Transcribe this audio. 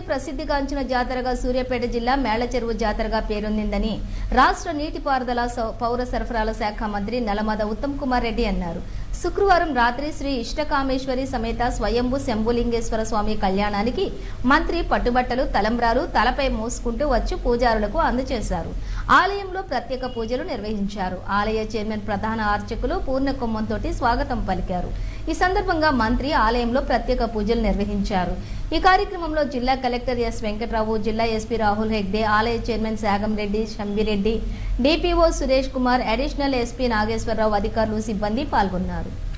ప్రసిద్ధిగాంచిన జాతరగా సూర్యాపేట జిల్లా మేళ్లచెరువు జాతరగా పేరొందిందని రాష్ట్ర నీటిపారుదల సౌ- పౌర సరఫరాల శాఖ మంత్రి నలమద ఉత్తమ్ కుమార్ రెడ్డి అన్నారు శుక్రవారం రాత్రి శ్రీ ఇష్టకామేశ్వరి సమేత స్వయంభు శంభులింగేశ్వర స్వామి కళ్యాణానికి మంత్రి పట్టుబట్టలు తలంబ్రాలు తలపై మోసుకుంటూ వచ్చి పూజారులకు అందజేశారు ఆలయంలో ప్రత్యేక పూజలు నిర్వహించారు ఆలయ చైర్మన్ ప్రధాన అర్చకులు పూర్ణ కొమ్మంతోటి స్వాగతం పలికారు ఈ సందర్భంగా మంత్రి ఆలయంలో ప్రత్యేక పూజలు నిర్వహించారు ఈ కార్యక్రమంలో జిల్లా కలెక్టర్ ఎస్ వెంకట్రావు జిల్లా ఎస్పీ రాహుల్ హెగ్డే ఆలయ chairman Shagam Reddy Shambireddy DPO Suresh Kumar additional SP Nageswara Rao అధికారులు సిబ్బంది పాల్గొన్నారు